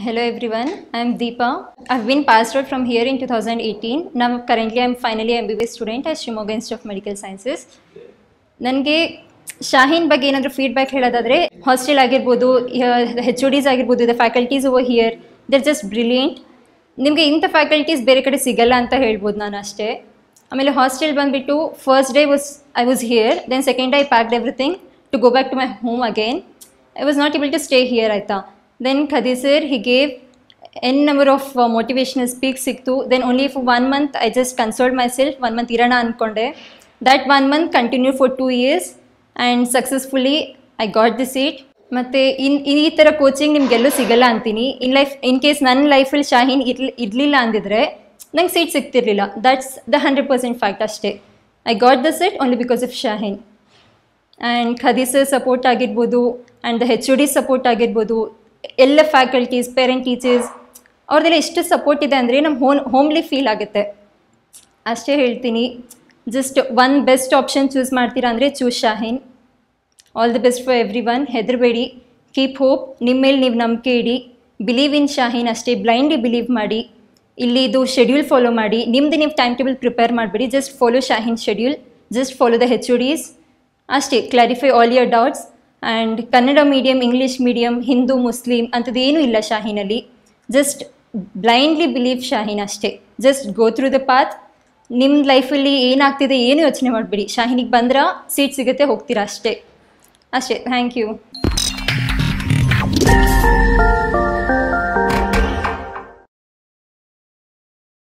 Hello everyone, I am Deepa. I've been passed out from here in 2018. Now currently I'm finally MBBS student at Shimoga Institute of Medical Sciences. ನನಗೆ ಶಾಹೀನ್ ಬಗ್ಗೆ ಏನಾದರೂ feedback ಹೇಳೋದಾದರೆ hostel ಆಗಿರ್ಬೋದು ಹೆಚ್ O Ds ಆಗಿರ್ಬೋದು the faculties over here they're just brilliant ನಿಮಗೆ ಇಂಥ faculties ಬೇರೆ ಕಡೆ ಸಿಗಲ್ಲ ಅಂತ ಹೇಳ್ಬೋದು ನಾನು ಅಷ್ಟೇ ಆಮೇಲೆ ಹಾಸ್ಟೆಲ್ ಬಂದುಬಿಟ್ಟು first day was I was here then second day I packed everything to go back to my home again I was not able to stay here ಆಯಿತಾ then Khadi sir he gave n number of motivational speak ಸಿಕ್ತು then only for one month I just consult myself one month ಇರೋಣ ಅಂದ್ಕೊಂಡೆ that one month continue for two years and successfully I got the seat ಮತ್ತು ಇನ್ ಈ ಥರ coaching ನಿಮಗೆಲ್ಲೂ ಸಿಗಲ್ಲ ಅಂತೀನಿ in life in case ನನ್ನ ಲೈಫಲ್ಲಿ ಶಾಹೀನ್ ಇರ್ಲಿ ಇರಲಿಲ್ಲ ಅಂದಿದ್ರೆ ನಂಗೆ ಸೀಟ್ ಸಿಗ್ತಿರ್ಲಿಲ್ಲ that's the hundred percent fact ಅಷ್ಟೇ I got the seat only because of Shaheen and Khadi sir support ಆಗಿರ್ಬೋದು and the H O D support ಆಗಿರ್ಬೋದು ಎಲ್ಲ ಫ್ಯಾಕಲ್ಟೀಸ್ ಪೇರೆಂಟ್ ಟೀಚರ್ಸ್ ಅವ್ರದ್ದೆಲ್ಲ ಎಷ್ಟು ಸಪೋರ್ಟ್ ಇದೆ ಅಂದರೆ ನಮ್ಮ ಹೋಮ್ ಹೋಮ್ಲಿ ಫೀಲ್ ಆಗುತ್ತೆ ಅಷ್ಟೇ ಹೇಳ್ತೀನಿ just one best option choose ಮಾಡ್ತೀರಾ ಅಂದರೆ choose Shaheen all the best for everyone ಹೆದರಬೇಡಿ ಕೀಪ್ ಹೋಪ್ ನಿಮ್ಮ ಮೇಲೆ ನೀವು ನಂಬಿಕೆ ಇಡಿ ಬಿಲೀವ್ ಇನ್ ಶಾಹೀನ್ ಅಷ್ಟೇ ಬ್ಲೈಂಡ್ಲಿ ಬಿಲೀವ್ ಮಾಡಿ ಇಲ್ಲಿ ಇದು ಶೆಡ್ಯೂಲ್ ಫಾಲೋ ಮಾಡಿ ನಿಮ್ಮದು ನೀವು ಟೈಮ್ ಟೇಬಲ್ ಪ್ರಿಪೇರ್ ಮಾಡಿಬಿಡಿ just follow Shaheen schedule just follow the H O Ds ಅಷ್ಟೇ clarify all your doubts and Kannada medium English medium Hindu Muslim ಅಂಥದ್ದು ಏನೂ ಇಲ್ಲ ಶಾಹೀನಲ್ಲಿ ಜಸ್ಟ್ ಬ್ಲೈಂಡ್ಲಿ ಬಿಲೀವ್ ಶಾಹೀನ್ ಅಷ್ಟೇ just go through the path ನಿಮ್ಮ ಲೈಫಲ್ಲಿ ಏನಾಗ್ತಿದೆ ಏನು ಯೋಚನೆ ಮಾಡಬೇಡಿ ಶಾಹೀನಿಗೆ ಬಂದ್ರೆ ಸೀಟ್ ಸಿಗುತ್ತೆ ಹೋಗ್ತೀರಾ ಅಷ್ಟೇ ಅಷ್ಟೇ ಥ್ಯಾಂಕ್ ಯು